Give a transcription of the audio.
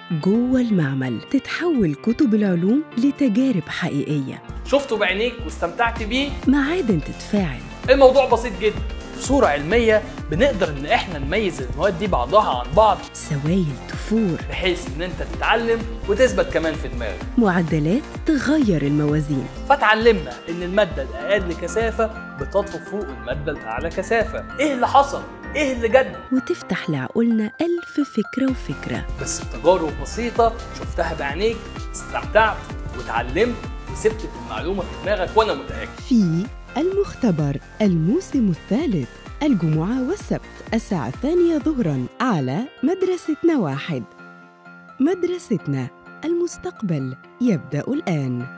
جوه المعمل تتحول كتب العلوم لتجارب حقيقية شفته بعينيك واستمتعت بيه معادن تتفاعل الموضوع بسيط جدا بصورة علمية بنقدر ان احنا نميز المواد دي بعضها عن بعض سوائل تفور بحيث ان انت تتعلم وتثبت كمان في دماغك معدلات تغير الموازين فتعلمنا ان المادة الاقل كثافة بتطفو فوق المادة الاعلى كثافة ايه اللي حصل؟ ايه اللي جد؟ وتفتح لعقولنا ألف فكرة وفكرة بس بتجارب بسيطة شفتها بعينيك استمتعت وتعلمت وسبت المعلومة في دماغك وانا متأكد في المختبر الموسم الثالث الجمعة والسبت الساعة الثانية ظهرا على مدرستنا واحد مدرستنا المستقبل يبدأ الآن